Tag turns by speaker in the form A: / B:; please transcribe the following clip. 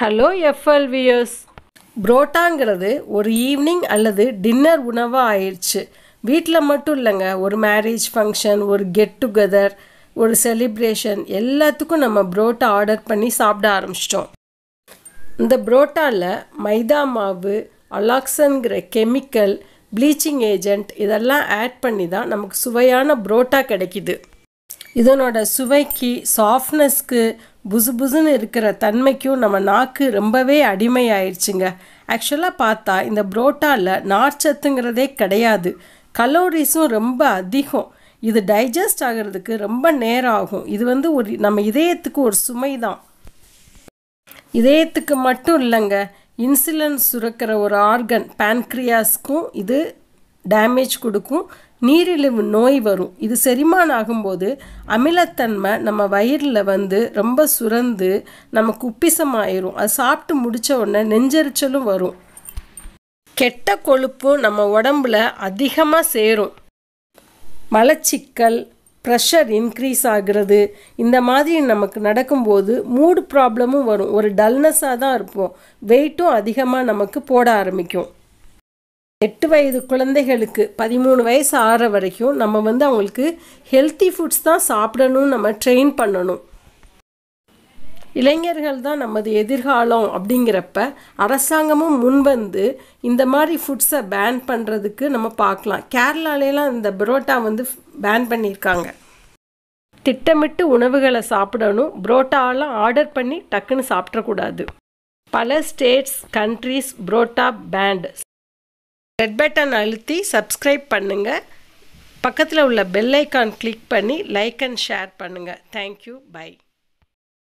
A: hello எஃப்எல்வியர்ஸ் புரோட்டாங்கிறது ஒரு evening அல்லது dinner உணவாக ஆயிடுச்சு வீட்டில் மட்டும் இல்லைங்க ஒரு மேரேஜ் ஃபங்க்ஷன் ஒரு கெட் டுகெதர் ஒரு செலிப்ரேஷன் எல்லாத்துக்கும் நம்ம புரோட்டா ஆர்டர் பண்ணி சாப்பிட ஆரம்பிச்சிட்டோம் இந்த புரோட்டாவில் மைதா மாவு அலாக்சன்கிற கெமிக்கல் ப்ளீச்சிங் ஏஜென்ட் இதெல்லாம் ஆட் பண்ணி தான் நமக்கு சுவையான புரோட்டா கிடைக்கிது இதனோட சுவைக்கு சாஃப்ட்னஸ்க்கு புசு புசுன்னு இருக்கிற தன்மைக்கும் நம்ம நாக்கு ரொம்பவே அடிமையாயிடுச்சுங்க ஆக்சுவலாக பார்த்தா இந்த புரோட்டாவில் நார்ச்சத்துங்கிறதே கிடையாது கலோரிஸும் ரொம்ப அதிகம் இது டைஜஸ்ட் ஆகிறதுக்கு ரொம்ப நேரம் ஆகும் இது வந்து ஒரு நம்ம இதயத்துக்கு ஒரு சுமை தான் இதயத்துக்கு மட்டும் இல்லைங்க இன்சுலின் சுரக்கிற ஒரு ஆர்கன் பேன்க்ரியாஸ்க்கும் இது டேமேஜ் கொடுக்கும் நீரிழிவு நோய் வரும் இது செரிமானம் ஆகும்போது அமிலத்தன்மை நம்ம வயிறில் வந்து ரொம்ப சுரந்து நமக்கு உப்பிசமாயிரும் அது சாப்பிட்டு முடித்த உடனே நெஞ்செரிச்சலும் வரும் கெட்ட கொழுப்பும் நம்ம உடம்புல அதிகமாக சேரும் மலச்சிக்கல் ப்ரெஷர் இன்க்ரீஸ் ஆகிறது இந்த மாதிரி நமக்கு நடக்கும்போது மூடு ப்ராப்ளமும் வரும் ஒரு டல்னஸாக தான் இருப்போம் வெயிட்டும் அதிகமாக நமக்கு போட ஆரம்பிக்கும் எட்டு வயது குழந்தைகளுக்கு பதிமூணு வயசு ஆற வரைக்கும் நம்ம வந்து அவங்களுக்கு ஹெல்த்தி ஃபுட்ஸ் தான் சாப்பிடணும்னு நம்ம ட்ரெயின் பண்ணணும் இளைஞர்கள் தான் நமது எதிர்காலம் அப்படிங்கிறப்ப அரசாங்கமும் முன்வந்து இந்த மாதிரி ஃபுட்ஸை பேன் பண்ணுறதுக்கு நம்ம பார்க்கலாம் கேரளாலேலாம் இந்த புரோட்டா வந்து பேன் பண்ணியிருக்காங்க திட்டமிட்டு உணவுகளை சாப்பிடணும் புரோட்டாலாம் ஆர்டர் பண்ணி டக்குன்னு சாப்பிட்றக்கூடாது பல states countries parotta banned red button அழுத்தி சப்ஸ்கிரைப் பண்ணுங்கள் பக்கத்தில் உள்ள பெல் ஐக்கான் கிளிக் பண்ணி லைக் அண்ட் ஷேர் பண்ணுங்கள் தேங்க்யூ பை